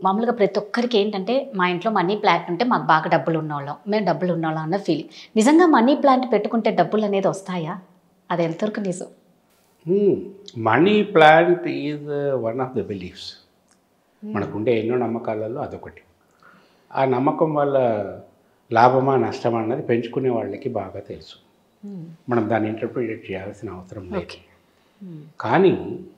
మామూలుగా ప్రతి ఒక్కరికి ఏంటంటే మా ఇంట్లో మనీ ప్లాంట్ ఉంటే మాకు బాగా డబ్బులు ఉన్నవాళ్ళం మేము డబ్బులు ఉన్నవాళ్ళం అన్న ఫీలింగ్ నిజంగా మనీ ప్లాంట్ పెట్టుకుంటే డబ్బులు అనేది వస్తాయా అది ఎంతవరకు నిజం money plant is one of the beliefs మనకుండే ఎన్నో నమ్మకాలలో అదొకటి ఆ నమ్మకం వల్ల లాభమా నష్టమా అన్నది పెంచుకునే వాళ్ళకి బాగా తెలుసు మనం దాన్ని ఇంటర్ప్రిటేట్ చేయాల్సిన అవసరం లేదు ఓకే కానీ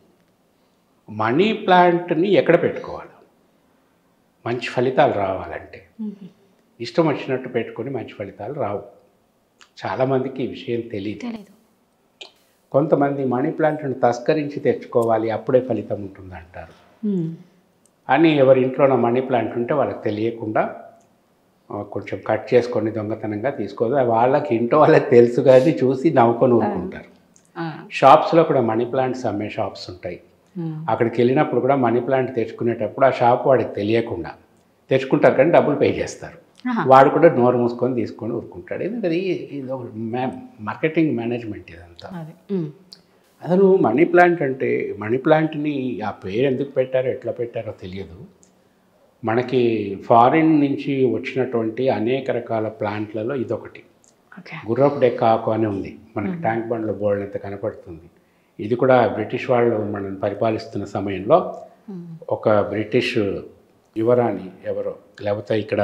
మనీ ప్లాంట్ని ఎక్కడ పెట్టుకోవాలి మంచి ఫలితాలు రావాలంటే ఇష్టం వచ్చినట్టు పెట్టుకొని మంచి ఫలితాలు రావు చాలామందికి ఈ విషయం తెలియదు తెలీదు కొంతమంది మనీ ప్లాంట్ను తస్కరించి తెచ్చుకోవాలి అప్పుడే ఫలితం ఉంటుందంటారు అని ఎవరి ఇంట్లో మనీ ప్లాంట్ ఉంటే వాళ్ళకి తెలియకుండా ఆ, కొంచెం కట్ చేసుకొని దొంగతనంగా తీసుకోదు వాళ్ళకి ఇంట్లో వాళ్ళకి తెలుసు కానీ చూసి నవ్వుకొని ఊరుకుంటారు షాప్స్లో కూడా మనీ ప్లాంట్స్ అమ్మే షాప్స్ ఉంటాయి అక్కడికి వెళ్ళినప్పుడు కూడా మనీ ప్లాంట్ తెచ్చుకునేటప్పుడు ఆ షాప్ వాడికి తెలియకుండా తెచ్చుకుంటారు కానీ డబ్బులు పే చేస్తారు వాడు కూడా నోరు మూసుకొని తీసుకొని ఊరుకుంటాడు ఎందుకంటే ఇది ఇది ఒక మార్కెటింగ్ మేనేజ్మెంట్ ఇదంతా అది అసలు మనీ ప్లాంట్ అంటే మనీ ప్లాంట్ని ఆ పేరు ఎందుకు పెట్టారో ఎట్లా పెట్టారో తెలియదు మనకి ఫారిన్ నుంచి వచ్చినటువంటి అనేక రకాల ప్లాంట్లలో ఇదొకటి ఓకే గుర్రపు డెక్కాకు అని ఉంది మనకి ట్యాంక్ బండ్లో బోర్డు ఎంత కనపడుతుంది ఇది కూడా బ్రిటిష్ వాళ్ళు మనల్ని పరిపాలిస్తున్న సమయంలో ఒక బ్రిటిష్ యువరాణి ఎవరో లేకపోతే ఇక్కడ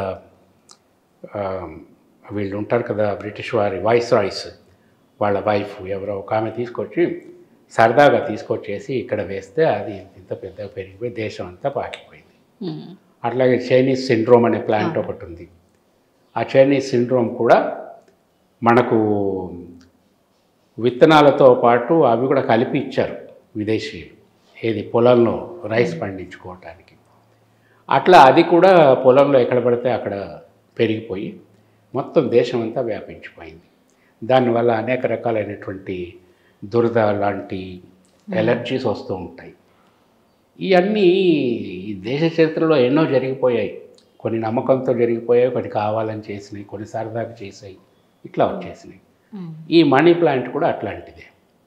ఆ, వీళ్ళు ఉంటారు కదా బ్రిటిష్ వారి వాయిస్ రాయిస్ వాళ్ళ వైఫ్ ఎవరో ఒక ఆమె తీసుకొచ్చి సరదాగా తీసుకొచ్చేసి ఇక్కడ వేస్తే అది ఇంత పెద్దగా పెరిగిపోయి దేశం అంతా పాకిపోయింది అట్లాగే చైనీస్ సిండ్రోమ్ అనే ప్లాంట్ ఒకటి ఉంది ఆ చైనీస్ సిండ్రోమ్ కూడా మనకు విత్తనాలతో పాటు అవి కూడా కలిపి ఇచ్చారు విదేశీయులు ఏది పొలంలో రైస్ పండించుకోవటానికి అట్లా అది కూడా పొలంలో ఎక్కడ పడితే అక్కడ పెరిగిపోయి మొత్తం దేశం అంతా వ్యాపించిపోయింది దానివల్ల అనేక రకాలైనటువంటి దురద లాంటి ఎలర్జీస్ వస్తూ ఉంటాయి ఇవన్నీ ఈ దేశ చరిత్రలో ఎన్నో జరిగిపోయాయి కొన్ని నమ్మకంతో జరిగిపోయాయి కొన్ని కావాలని చేసినాయి కొన్ని సరదాగా చేసాయి ఇట్లా వచ్చేసినాయి ఈ మనీ ప్లాంట్ కూడా అట్లాంటిదే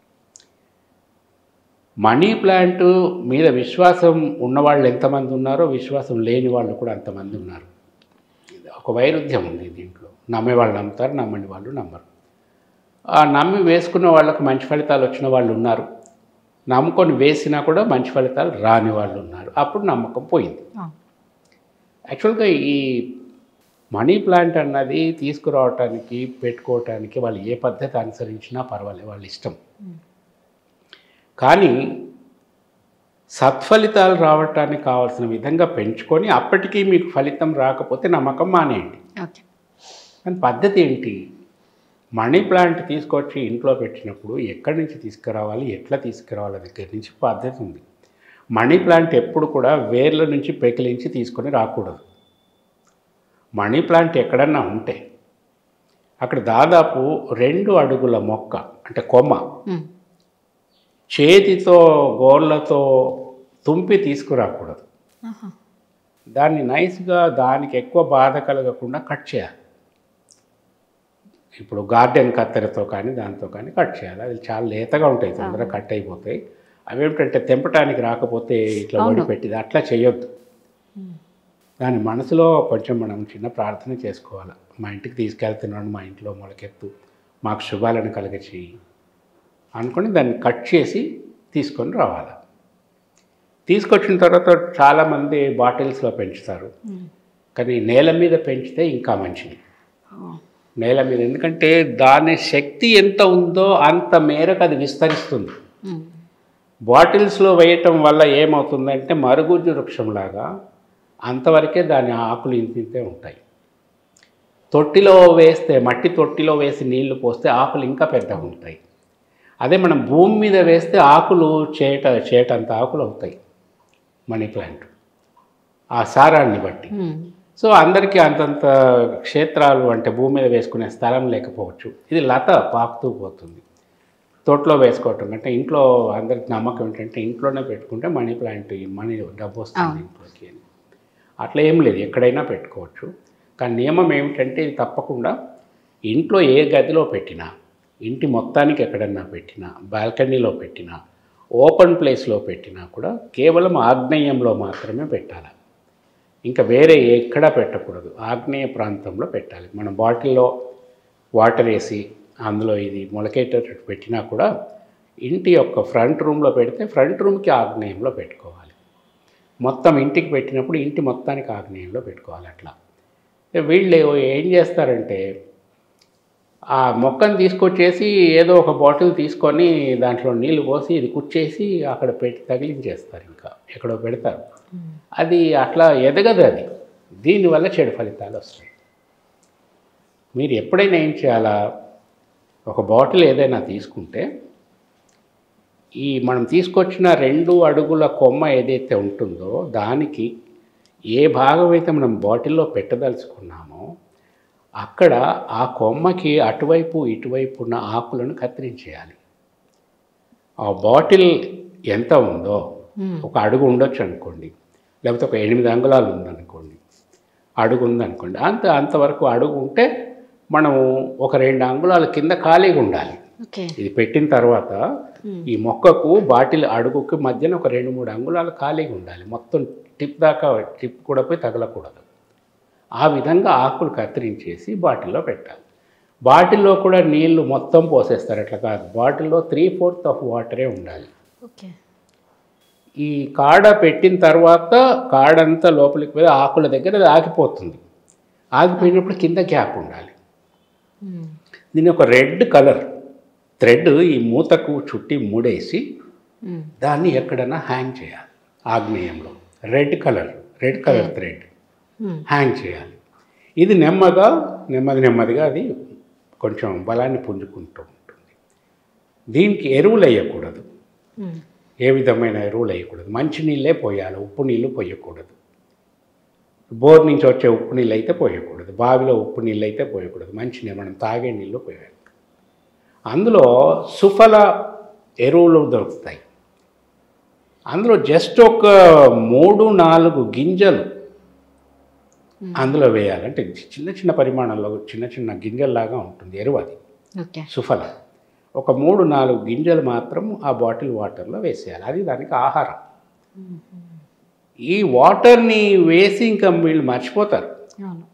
మనీ ప్లాంట్ మీద విశ్వాసం ఉన్నవాళ్ళు ఎంతమంది ఉన్నారో విశ్వాసం లేని వాళ్ళు కూడా అంతమంది ఉన్నారు ఇది ఒక వైరుధ్యం ఉంది దీంట్లో నమ్మే వాళ్ళు నమ్ముతారు నమ్మని వాళ్ళు నమ్మరు ఆ నమ్మి వేసుకున్న వాళ్ళకు మంచి ఫలితాలు వచ్చిన వాళ్ళు ఉన్నారు నమ్ముకొని వేసినా కూడా మంచి ఫలితాలు రాని వాళ్ళు ఉన్నారు అప్పుడు నమ్మకం పోయింది యాక్చువల్గా ఈ మనీ ప్లాంట్ అన్నది తీసుకురావటానికి పెట్టుకోవటానికి వాళ్ళు ఏ పద్ధతి అనుసరించినా పర్వాలేదు వాళ్ళ ఇష్టం కానీ సత్ఫలితాలు రావటానికి కావాల్సిన విధంగా పెంచుకొని అప్పటికీ మీకు ఫలితం రాకపోతే నమ్మకం మానేయండి ఓకే కానీ పద్ధతి ఏంటి మనీ ప్లాంట్ తీసుకొచ్చి ఇంట్లో పెట్టినప్పుడు ఎక్కడి నుంచి తీసుకురావాలి ఎట్లా తీసుకురావాలి దగ్గర నుంచి పద్ధతి ఉంది మనీ ప్లాంట్ ఎప్పుడు కూడా వేర్ల నుంచి పెకిలించి తీసుకొని రాకూడదు మనీ ప్లాంట్ ఎక్కడన్నా ఉంటే అక్కడ దాదాపు రెండు అడుగుల మొక్క అంటే కొమ్మ చేతితో గోర్లతో తుంపి తీసుకురాకూడదు దాన్ని నైస్గా దానికి ఎక్కువ బాధ కలగకుండా కట్ చేయాలి ఇప్పుడు గార్డెన్ కత్తెరతో కానీ దాంతో కానీ కట్ చేయాలి అది చాలా లేతగా ఉంటాయి తొందరగా కట్ అయిపోతాయి అవి ఏమిటంటే తెంపటానికి రాకపోతే ఇట్లా అవును. వడిపెట్టిది అట్లా చేయొద్దు దాని మనసులో కొంచెం మనం చిన్న ప్రార్థన చేసుకోవాలి మా ఇంటికి తీసుకెళ్తున్నాను మా ఇంట్లో మొలకెత్తు మాకు శుభాలను కలగచేయి అనుకొని దాన్ని కట్ చేసి తీసుకొని రావాలి తీసుకొచ్చిన తర్వాత చాలామంది బాటిల్స్లో పెంచుతారు కానీ నేల మీద పెంచితే ఇంకా మంచిది నేల మీద ఎందుకంటే దాని శక్తి ఎంత ఉందో అంత మేరకు అది విస్తరిస్తుంది బాటిల్స్లో వేయటం వల్ల ఏమవుతుందంటే మరుగుజ్జు వృక్షంలాగా అంతవరకే దాని ఆకులు ఇంతింతే ఉంటాయి తొట్టిలో వేస్తే మట్టి తొట్టిలో వేసి నీళ్లు పోస్తే ఆకులు ఇంకా పెద్దగా ఉంటాయి అదే మనం భూమి మీద వేస్తే ఆకులు చేట చేటంత ఆకులు అవుతాయి మనీ ప్లాంట్ ఆ సారాన్ని బట్టి సో అందరికీ అంతంత క్షేత్రాలు అంటే భూమి మీద వేసుకునే స్థలం లేకపోవచ్చు ఇది లత పాకుతూ పోతుంది తోటలో వేసుకోవటం అంటే ఇంట్లో అందరికి నమ్మకం ఏంటంటే ఇంట్లోనే పెట్టుకుంటే మనీ ప్లాంట్ మనీ డబ్బు వస్తుంది అవును. ఇంట్లోకి అని అట్లా ఏం లేదు ఎక్కడైనా పెట్టుకోవచ్చు కానీ నియమం ఏమిటంటే ఇది తప్పకుండా ఇంట్లో ఏ గదిలో పెట్టినా ఇంటి మొత్తానికి ఎక్కడన్నా పెట్టినా బాల్కనీలో పెట్టినా ఓపెన్ ప్లేస్లో పెట్టినా కూడా కేవలం ఆగ్నేయంలో మాత్రమే పెట్టాలి ఇంకా వేరే ఎక్కడా పెట్టకూడదు ఆగ్నేయ ప్రాంతంలో పెట్టాలి మనం బాటిల్లో వాటర్ వేసి అందులో ఇది మొలకేటట్టు పెట్టినా కూడా ఇంటి యొక్క ఫ్రంట్ రూమ్లో పెడితే ఫ్రంట్ రూమ్కి ఆగ్నేయంలో పెట్టుకోవాలి మొత్తం ఇంటికి పెట్టినప్పుడు ఇంటి మొత్తానికి ఆగ్నేయంలో పెట్టుకోవాలి అట్లా వీళ్ళు ఏం చేస్తారంటే ఆ మొక్కను తీసుకొచ్చేసి ఏదో ఒక బాటిల్ తీసుకొని దాంట్లో నీళ్లు పోసి ఇది కుచ్చేసి అక్కడ పెట్టి తగిలించేస్తారు ఇంకా ఎక్కడో పెడతారు అది అట్లా ఎదగదు అది దీనివల్ల చెడు ఫలితాలు వస్తాయి మీరు ఎప్పుడైనా ఏం చేయాలా ఒక బాటిల్ ఏదైనా తీసుకుంటే ఈ మనం తీసుకొచ్చిన రెండు అడుగుల కొమ్మ ఏదైతే ఉంటుందో దానికి ఏ భాగం అయితే మనం బాటిల్లో పెట్టదలుచుకున్నామో అక్కడ ఆ కొమ్మకి అటువైపు ఇటువైపు ఉన్న ఆకులను కత్తిరించేయాలి ఆ బాటిల్ ఎంత ఉందో ఒక అడుగు ఉండొచ్చు అనుకోండి లేకపోతే ఒక ఎనిమిది అంగుళాలు ఉందనుకోండి అడుగు ఉందనుకోండి అంత అంతవరకు అడుగు ఉంటే మనము ఒక రెండు అంగుళాల కింద ఖాళీగా ఉండాలి ఓకే ఇది పెట్టిన తర్వాత ఈ మొక్కకు బాటిల్ అడుగుకి మధ్యన ఒక రెండు మూడు అంగుళాలు ఖాళీగా ఉండాలి మొత్తం టిప్ దాకా టిప్ కూడా పోయి తగలకూడదు ఆ విధంగా ఆకులు కత్తిరించేసి బాటిల్లో పెట్టాలి బాటిల్లో కూడా నీళ్లు మొత్తం పోసేస్తారు అట్లా కాదు బాటిల్లో త్రీ ఫోర్త్ ఆఫ్ వాటరే ఉండాలి ఓకే ఈ కాడ పెట్టిన తర్వాత కాడంతా లోపలికి పోయి ఆకుల దగ్గర అది ఆగిపోతుంది ఆగిపోయినప్పుడు కింద గ్యాప్ ఉండాలి దీని ఒక రెడ్ కలర్ థ్రెడ్ ఈ మూతకు చుట్టి ముడేసి దాన్ని ఎక్కడన్నా హ్యాంగ్ చేయాలి ఆగ్నేయంలో red colour red colour thread hang చేయాలి ఇది నెమ్మగా నెమ్మది నెమ్మదిగా అది కొంచెం బలాన్ని పుంజుకుంటూ ఉంటుంది దీనికి ఎరువులు వేయకూడదు ఏ విధమైన ఎరువులు వేయకూడదు మంచి నీళ్ళే పోయాలి ఉప్పు నీళ్ళు పోయకూడదు బోర్ నుంచి వచ్చే ఉప్పు నీళ్ళు అయితే పోయకూడదు బావిలో ఉప్పు నీళ్ళు అయితే పోయకూడదు మంచి నీళ్ళు మనం తాగే నీళ్ళు పోయాలి అందులో సుఫల ఎరువులు దొరుకుతాయి అందులో జస్ట్ ఒక మూడు నాలుగు గింజలు అందులో వేయాలి అంటే చిన్న చిన్న పరిమాణంలో చిన్న చిన్న గింజల్లాగా ఉంటుంది ఎరువు అది ఓకే సుఫల ఒక మూడు నాలుగు గింజలు మాత్రం ఆ బాటిల్ వాటర్లో వేసేయాలి అది దానికి ఆహారం ఈ వాటర్ని వేసి ఇంకా వీళ్ళు మర్చిపోతారు అవును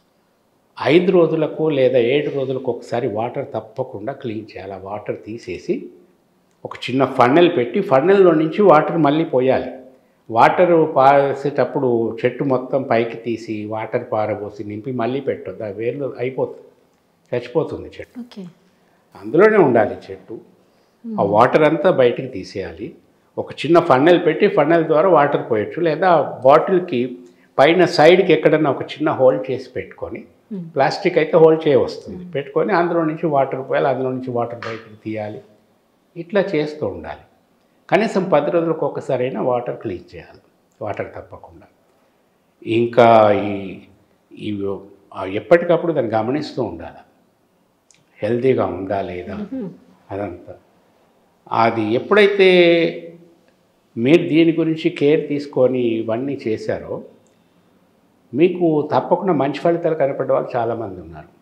ఐదు రోజులకు లేదా ఏడు రోజులకు ఒకసారి వాటర్ తప్పకుండా క్లీన్ చేయాలి ఆ వాటర్ తీసేసి ఒక చిన్న ఫన్నెల్ పెట్టి ఫన్నెల్లో నుంచి వాటర్ మళ్ళీ పోయాలి వాటర్ పారేసేటప్పుడు చెట్టు మొత్తం పైకి తీసి వాటర్ పారబోసి నింపి మళ్ళీ పెట్టొద్దు ఆ వేర్లు అయిపోతుంది చచ్చిపోతుంది చెట్టు ఓకే అందులోనే ఉండాలి చెట్టు ఆ వాటర్ అంతా బయటికి తీసేయాలి ఒక చిన్న ఫన్నెల్ పెట్టి ఫన్నెల్ ద్వారా వాటర్ పోయొచ్చు లేదా బాటిల్కి పైన సైడ్కి ఎక్కడన్నా ఒక చిన్న హోల్ చేసి పెట్టుకొని ప్లాస్టిక్ అయితే హోల్ చేయ వస్తుంది పెట్టుకొని అందులో నుంచి వాటర్ పోయాలి అందులో నుంచి వాటర్ బయటికి తీయాలి ఇట్లా చేస్తూ ఉండాలి కనీసం పది రోజులకు ఒకసారైనా వాటర్ క్లీన్ చేయాలి వాటర్ తప్పకుండా ఇంకా ఈ ఈ ఆ ఎప్పటికప్పుడు దాన్ని గమనిస్తూ ఉండాలి హెల్తీగా ఉందా లేదా అదంతా అది ఎప్పుడైతే మీరు దీని గురించి కేర్ తీసుకొని ఇవన్నీ చేశారో మీకు తప్పకుండా మంచి ఫలితాలు కనపడే వాళ్ళు చాలామంది ఉన్నారు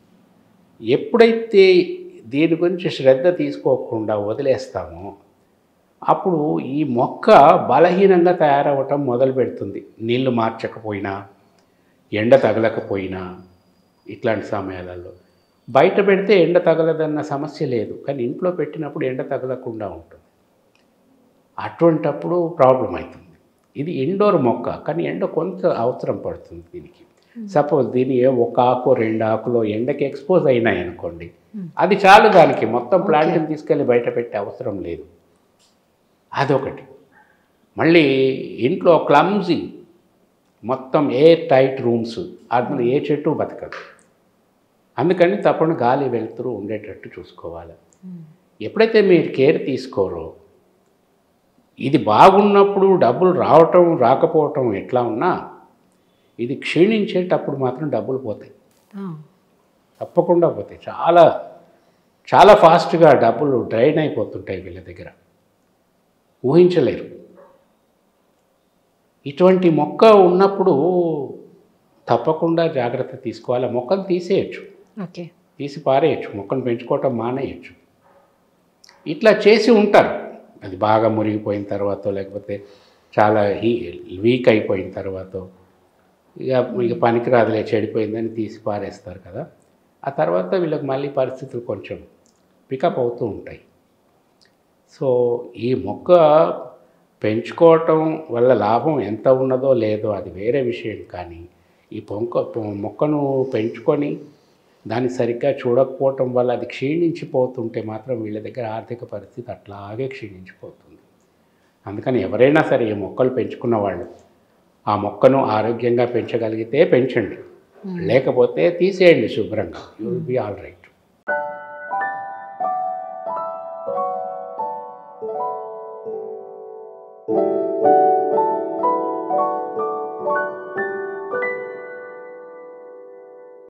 ఎప్పుడైతే దీని గురించి శ్రద్ధ తీసుకోకుండా వదిలేస్తామో అప్పుడు ఈ మొక్క బలహీనంగా తయారవటం మొదలు పెడుతుంది నీళ్లు మార్చకపోయినా ఎండ తగలకపోయినా ఇట్లాంటి సమయాలలో బయట పెడితే ఎండ తగలదన్న సమస్య లేదు కానీ ఇంట్లో పెట్టినప్పుడు ఎండ తగలకుండా ఉంటుంది అటువంటప్పుడు ప్రాబ్లం అవుతుంది ఇది ఇండోర్ మొక్క కానీ ఎండ కొంత అవసరం పడుతుంది దీనికి సపోజ్ దీని ఏ ఒక ఆకు రెండు ఆకులో ఎండకి ఎక్స్పోజ్ అయినాయి అనుకోండి అది చాలు దానికి మొత్తం ప్లాంట్ని తీసుకెళ్ళి బయట పెట్టే అవసరం లేదు అదొకటి మళ్ళీ ఇంట్లో క్లమ్జీ మొత్తం ఎయిర్ టైట్ రూమ్స్ అందులో ఏ చెట్టు బతకదు అందుకని తప్పకుండా గాలి వెలుతురు ఉండేటట్టు చూసుకోవాలి ఎప్పుడైతే మీరు కేర్ తీసుకోరో ఇది బాగున్నప్పుడు డబ్బులు రావటం రాకపోవటం ఎట్లా ఉన్నా ఇది క్షీణించేటప్పుడు మాత్రం డబ్బులు పోతాయి తప్పకుండా పోతాయి చాలా చాలా ఫాస్ట్గా డబ్బులు డ్రైన్ అయిపోతుంటాయి వీళ్ళ దగ్గర ఊహించలేరు ఇటువంటి మొక్క ఉన్నప్పుడు తప్పకుండా జాగ్రత్త తీసుకోవాలి ఆ మొక్కను తీసేయచ్చు ఓకే తీసి పారేయచ్చు మొక్కను పెంచుకోవటం మానేయచ్చు ఇట్లా చేసి ఉంటారు అది బాగా మురిగిపోయిన తర్వాత లేకపోతే చాలా హీ వీక్ అయిపోయిన తర్వాత ఇక ఇక పనికి రాదులే చెడిపోయిందని తీసి పారేస్తారు కదా ఆ తర్వాత వీళ్ళకి మళ్ళీ పరిస్థితులు కొంచెం పికప్ అవుతూ ఉంటాయి సో ఈ మొక్క పెంచుకోవటం వల్ల లాభం ఎంత ఉన్నదో లేదో అది వేరే విషయం కానీ ఈ పొంక పొ- మొక్కను పెంచుకొని దాన్ని సరిగ్గా చూడకపోవటం వల్ల అది క్షీణించిపోతుంటే మాత్రం వీళ్ళ దగ్గర ఆర్థిక పరిస్థితి అట్లాగే క్షీణించిపోతుంది అందుకని ఎవరైనా సరే ఈ మొక్కలు పెంచుకున్న వాళ్ళు ఆ మొక్కను ఆరోగ్యంగా పెంచగలిగితే పెంచండి లేకపోతే తీసేయండి శుభ్రంగా you will be all right